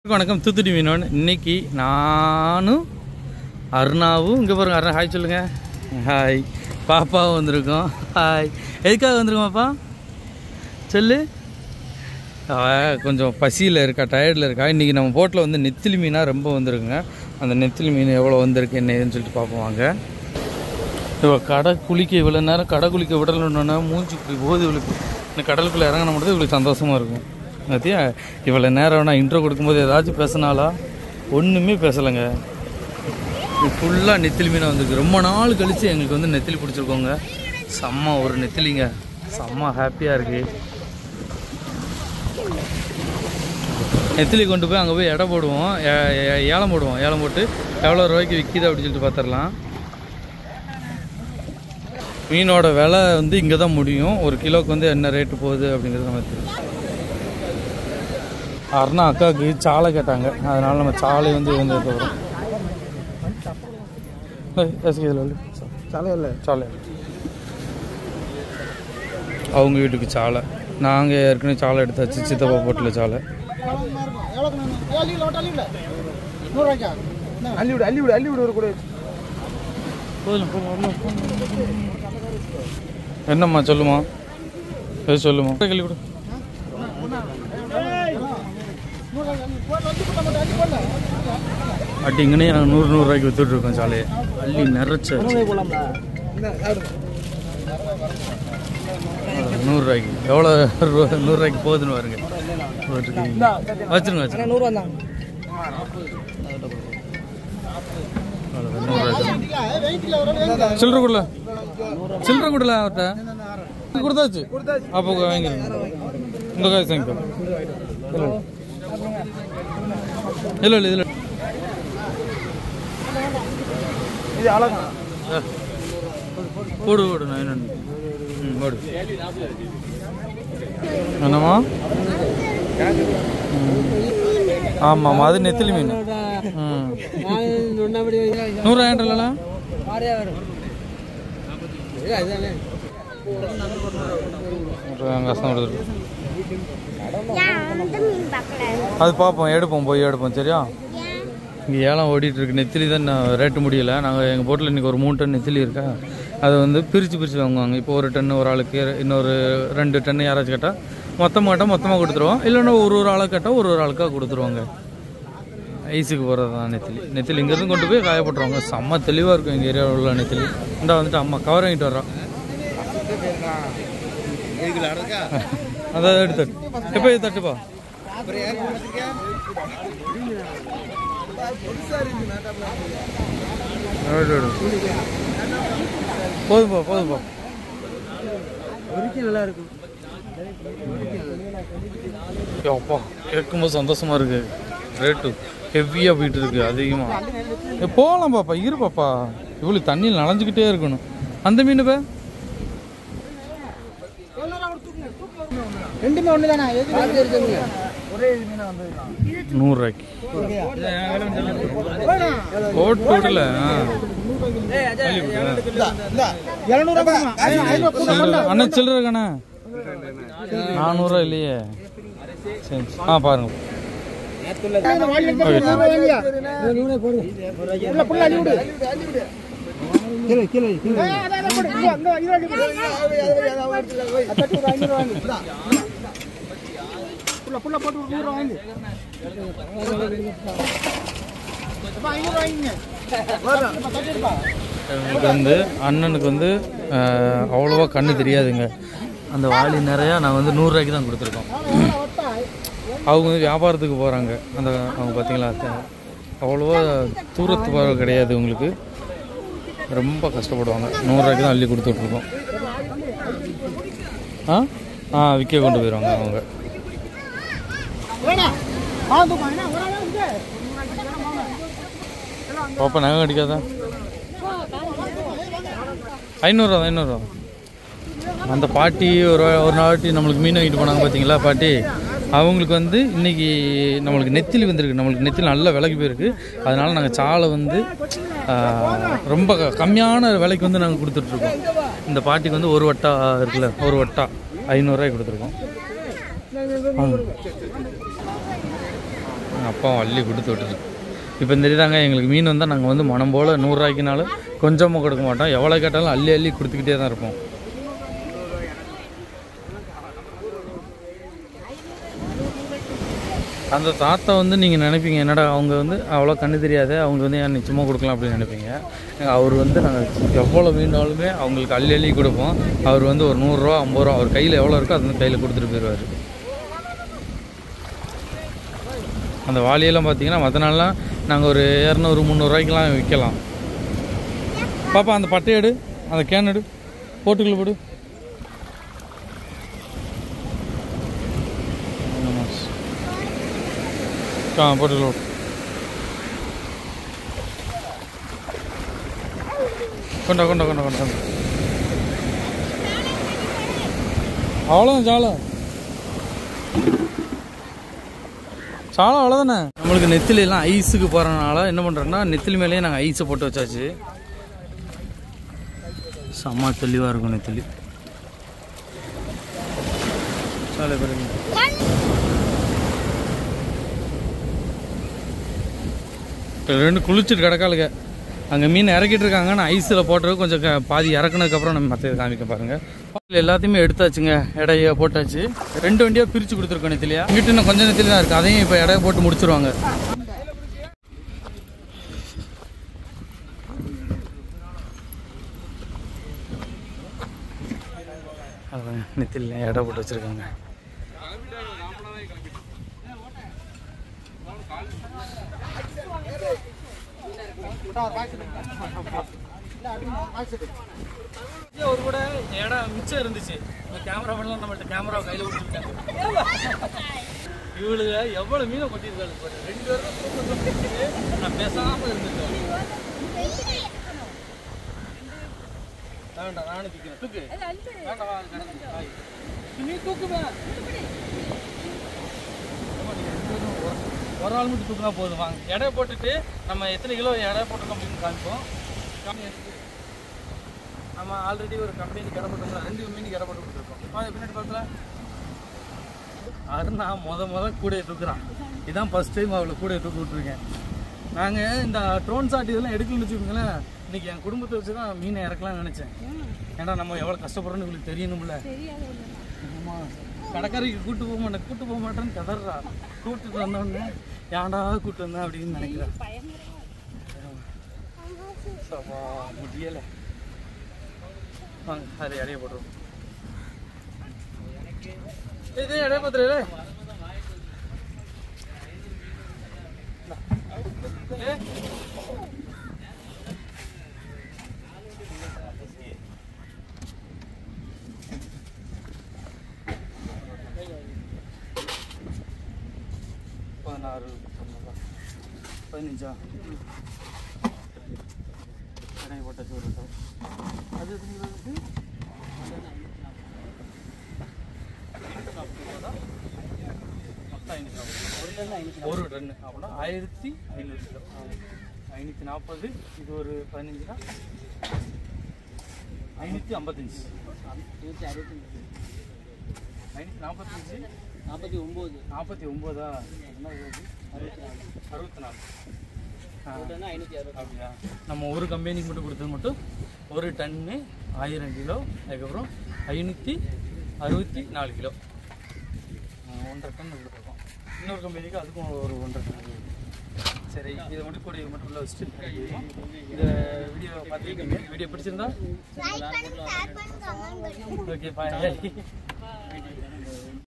வணக்கம் தூத்துடி மீனவன் இன்னைக்கு நானும் அருணாவும் இங்கே பாருங்க அருணா ஹாய் சொல்லுங்க ஹாய் பாப்பாவும் வந்திருக்கோம் ஹாய் எதுக்காக வந்திருக்கோம்ப்பா சொல்லு அவ கொஞ்சம் பசியில் இருக்கா டயர்டில் இருக்கா இன்றைக்கி நம்ம போட்டில் வந்து நெத்திலி மீனாக ரொம்ப வந்திருக்குங்க அந்த நெத்திலி மீன் எவ்வளோ வந்திருக்கு என்ன ஏதுன்னு சொல்லிட்டு பார்ப்போம் வாங்க இவ கடை குளிக்க இவ்வளோ நேரம் கடை குளிக்க விடலன்னா மூஞ்சி இப்படி போகுது இவளுக்கு இந்த கடலுக்குள்ளே இறங்கின மட்டும் இவளுக்கு சந்தோஷமாக இருக்கும் அத்தியா இவ்வளோ நேரம் நான் இன்ட்ரோ கொடுக்கும்போது ஏதாச்சும் பேசினாலா ஒன்றுமே பேசலைங்க ஃபுல்லாக நெத்திலி மீனாக வந்திருக்கு ரொம்ப நாள் கழித்து எங்களுக்கு வந்து நெத்திலி பிடிச்சிருக்கோங்க செம்ம ஒரு நெத்திலிங்க செம்ம ஹாப்பியாக இருக்குது நெத்திலி கொண்டு போய் அங்கே போய் எடை போடுவோம் ஏ- ஏ- ஏலம் போடுவோம் ஏலம் போட்டு எவ்வளோ ரூபாய்க்கு விற்கிது அப்படின்னு சொல்லிட்டு பார்த்துடலாம் மீனோட விலை வந்து இங்கே தான் முடியும் ஒரு கிலோக்கு வந்து என்ன ரேட்டு போகுது அப்படிங்கிறது நம்ம தெரியும் அருணா அக்காவுக்கு சாலை கேட்டாங்க அதனால நம்ம சாலை வந்து வந்து வரும் சாலை இல்லை சாலை அவங்க வீட்டுக்கு சாலை நாங்கள் ஏற்கனவே சாலை எடுத்தாச்சு சித்தப்பா போட்டில் சாலை அள்ளிவிடு அள்ளிவிடு அள்ளிவிடு ஒரு கூட என்னம்மா சொல்லுமா எது சொல்லுமா கேள்வி கொடு அட்டி இங்கனே நாங்கள் நூறு நூறுரூவாய்க்கு வித்துட்டு இருக்கோம் சாலையை அள்ளி நிறைச்ச நூறுரூவாய்க்கு எவ்வளோ ரூபா நூறுரூவாய்க்கு போகுதுன்னு பாருங்க போட்டிருக்கீங்க. வச்சிருங்க வச்சிருங்க நூறுவா தான் அவ்வளவுதான், நூறுரூவாய்க்கு சில்லற கொடுல சில்லற கொடுல அவர்கிட்ட கொடுத்தாச்சு அப்போ வாங்கிருங்க இந்த காசு வாங்கிக்கோ இல்லை இல்லை இல்லை இது அழகா போடு போடு நான் என்ன ம் போடு என்னம்மா ஆமாம் அது நெத்திலி மீன் ம் நூறாயிரம் இல்லைண்ணா கஷ்டம் கொடுத்துருக்கு அது பார்ப்போம் எடுப்போம் போய் எடுப்போம் சரியா இங்கே ஏலம் ஓடிட்டு இருக்கு நெத்திலி தான் நான் ரேட்டு முடியல நாங்கள் எங்கள் போட்டில் இன்றைக்கி ஒரு மூணு டன் நெத்திலி இருக்கா அதை வந்து பிரித்து பிரித்து வாங்குவாங்க இப்போ ஒரு டன்னு ஒரு ஆளுக்கு இன்னொரு ரெண்டு டன்னு யாராச்சும் கேட்டால் மொத்தமாக கேட்டால் மொத்தமாக கொடுத்துருவோம் இல்லைன்னா ஒரு ஒரு ஆளுக்கு கேட்டால் ஒரு ஒரு ஆளுக்காக கொடுத்துருவாங்க ஐஸுக்கு போகிறது தான் நெத்திலி நெத்திலி இங்கேருந்து கொண்டு போய் காயப்பட்டுருவாங்க செம்ம தெளிவாக இருக்கும் எங்கள் ஏரியாவில் உள்ள நெத்திலி இந்த வந்துட்டு அம்மா கவர் வாங்கிட்டு வர்றோம் அதான் எடுத்து எப்போ இது தட்டுப்பா எடு, எடு. போதும்பா போதும்பா நல்லா இருக்கும் ஏய் அப்பா கேட்கும்போது சந்தோஷமா இருக்கு ரேட்டு ஹெவியாக போயிட்டு இருக்கு அதிகமாக ஏ போகலாம் பாப்பா இரு பாப்பா இவ்வளோ தண்ணியில் நனைஞ்சுக்கிட்டே இருக்கணும் அந்த மீன் பே ரெண்டுமே ஒன்று தானே ஒரே மீனா வந்து நூறுரூவாய்க்கு போட்டு விடல ஆ. எழுநூறுவா சில்லறை- அண்ணா சில்லற கண்ணா நானூறுரூவா இல்லையே சரி ஆ பாருங்க கீழே கீழே கீழே எனக்கு வந்து அண்ணனுக்கு வந்து அஹ், அவ்வளோவா கண்ணு தெரியாதுங்க அந்த வாளி நிறையா நான் வந்து நூறுரூவாய்க்கு தான் கொடுத்துருக்கோம் அவங்க வந்து வியாபாரத்துக்கு போகிறாங்க அந்த அவங்க பார்த்தீங்களா த- அவ்வளோவா தூரத்து போகிற கிடையாது உங்களுக்கு ரொம்ப கஷ்டப்படுவாங்க நூறுரூவாய்க்கு தான் அள்ளி கொடுத்துட்ருக்கோம் ஆ ஆ விற்க கொண்டு போயிடுவாங்க அவங்க பாப்பா நகை அடிக்காதா ஐநூறுரூவா ஐநூறுரூவா அந்த பாட்டி ஒரு ஒரு நாட்டி நம்மளுக்கு மீன் வாங்கிட்டு போனாங்க பார்த்தீங்களா பாட்டி அவங்களுக்கு வந்து இன்னைக்கு நம்மளுக்கு நெத்திலி வந்திருக்கு நம்மளுக்கு நெத்திலி நல்ல விலைக்கு போயிருக்கு அதனால நாங்கள் சாலை வந்து ஆ, ரொம்ப க- கம்மியான விலைக்கு வந்து நாங்கள் கொடுத்துட்ருக்கோம் இந்த பாட்டிக்கு வந்து ஒரு வட்டா இருக்குல்ல ஒரு வட்டா ஐநூறுரூவாய்க்கு கொடுத்துருக்கோம் ஆ. எங்கள் அப்பா அள்ளி கொடுத்து விட்டுட்டு இப்போ தெரியுதாங்க எங்களுக்கு மீன் வந்தால் நாங்கள் வந்து மனம் போல் நூறுரூவாய்க்குனாலும் கொஞ்சமாக கொடுக்க மாட்டோம் எவ்வளோ கேட்டாலும் அள்ளி அள்ளி கொடுத்துக்கிட்டே தான் இருப்போம் அந்த தாத்தா வந்து நீங்கள் நினைப்பீங்க என்னடா அவங்க வந்து அவ்வளோ கண்ணு தெரியாது அவங்க வந்து ஏன் நிச்சயமாக கொடுக்கலாம் அப்படின்னு நினைப்பீங்க அவர் வந்து நாங்கள் எவ்வளோ மீனாலுமே அவங்களுக்கு அள்ளி அள்ளி கொடுப்போம் அவர் வந்து ஒரு நூறுரூவா ஐம்பது ரூபா அவர் கையில் எவ்வளோ இருக்கோ அது வந்து கையில் கொடுத்துட்டு போயிடுவார் அந்த வாளியெல்லாம் பார்த்தீங்கன்னா மற்ற நாள்லாம் நாங்கள் ஒரு இரநூறு முந்நூறுரூவாய்க்கெலாம் விற்கலாம் பாப்பா அந்த பட்டை எடு அந்த கேன் எடு போட்டுக்குள்ள போடு ஆ போட்டுக்குள்ள போடு கொண்டா கொண்டா கொண்டா கொண்டா கொண்டா அவ்வளோதான் சாலம் சாலம் அவ்வளோதானே நம்மளுக்கு நெத்திலி எல்லாம் ஐஸுக்கு போகிறனால என்ன பண்ணுறோன்னா நெத்திலி மேலேயே நாங்கள் ஐஸை போட்டு வச்சாச்சு செம்ம தெளிவாக இருக்கும் நெத்திலி சாலை பிறகு இப்போ ரெண்டு குளிச்சுட்டு கிடக்காளுங்க அங்கே மீன் இறக்கிட்டு இருக்காங்க நான் ஐஸில் போட்டது கொஞ்சம் க- பாதி இறக்குனதுக்கப்புறம் நம்ம மற்ற காமிக்க பாருங்க பால் எல்லாத்தையுமே எடுத்தாச்சுங்க எடைய போட்டாச்சு ரெண்டு வண்டியாக பிரித்து கொடுத்துருக்கோம் நெத்திலியா இங்கிட்ட இன்னும் கொஞ்சம் நெத்திலி தான் இருக்குது அதையும் இப்போ எடைய போட்டு முடிச்சிருவாங்க அதான் நெத்தில எடை போட்டு வச்சுருக்காங்க ஒரு கூட இடம் மிச்சம் இருந்துச்சு இந்த கேமரா பண்ணலாம் நம்மள்ட்ட கேமரா கையில் விட்டுருக்காங்க இவளுங்க எவ்வளவு மீனை கொட்டியிருக்காங்க பாரு. ரெண்டு பேரும் தூக்க தூக்கிட்டு நான் பேசாம இருந்துட்டேன் வேண்டாம் நானும் தூக்கிறேன் தூக்கு வேண்டாம் வா கிடந்து ஆய். நீ தூக்குவேன் ஒரு ஆள் மட்டும் தூக்குனா போதும் வாங்க எடை போட்டுட்டு நம்ம எத்தனை கிலோ எடை போட்டிருக்கோம் அப்படின்னு காமிப்போம் காமி எடுத்து. நம்ம ஆல்ரெடி ஒரு கம்பெனிக்கு எடை போட்டோம்ல ரெண்டு கம்பெனிக்கு எடை போட்டு கொடுத்துருக்கோம் வாங்க பின்னாடி பார்க்கல அருணா முத முத கூடையை தூக்குறான் இதான் ஃபர்ஸ்ட் டைம் அவளை கூடையை தூக்கி விட்டுருக்கேன் நாங்கள் இந்த ட்ரோன் ஷாட் இதெல்லாம் எடுக்கணும்னு வச்சுக்கோங்களேன் இன்னைக்கு என் குடும்பத்தை வச்சு தான் மீனை இறக்கலாம்னு நினச்சேன் ஏன்னா நம்ம எவ்வளோ கஷ்டப்படுறோம்னு உங்களுக்கு தெரியணும்ல ஆமா கடைக்காரிக்கு கூட்டு போக மாட்டேன் கூட்டு போக மாட்டேன்னு கதறா கூப்பிட்டு வந்தோடனே ஏன்டா கூட்டு வந்தேன் அப்படின்னு நினைக்கிறேன் சப்பா, முடியல வாங்க அது இடைய போட்டுருவோம் இது இடைய பத்திர பதினாறு பத்தொன்பதா பதினஞ்சா கடை போட்ட சோறு அது எதுங்கிறது மொத்தம் ஐநூத்தி நாற்பது. ஒரு டன்னு அப்படின்னா ஆயிரத்தி ஐநூறு கிலோ ஐநூற்றி நாற்பது இது ஒரு பதினஞ்சுனா ஐநூற்றி ஐம்பத்தஞ்சு நூற்றி அறுபத்தஞ்சு ஐநூற்றி நாற்பத்தஞ்சு நாற்பத்தி ஒம்பது நாற்பத்தி ஒம்போதா என்ன வருது? அறுபத்தி நாலு ஆ ஐநூற்றி அறுபது அப்படியா நம்ம ஒரு கம்பெனிக்கு மட்டும் கொடுத்தது மட்டும் ஒரு டன்னு ஆயிரம் கிலோ அதுக்கப்புறம் ஐநூற்றி அறுபத்தி நாலு கிலோ ஆ, ஒன்றரை டன் கொடுத்துருக்கோம் இன்னொரு கம்பெனிக்கு அதுக்கும் ஒரு ஒன்றரை டன் சரி இதை மட்டும் கூட மட்டும் உள்ள வச்சுட்டு இந்த வீடியோ பார்த்துருக்கீங்க வீடியோ பிடிச்சிருந்தா ஓகே பாய்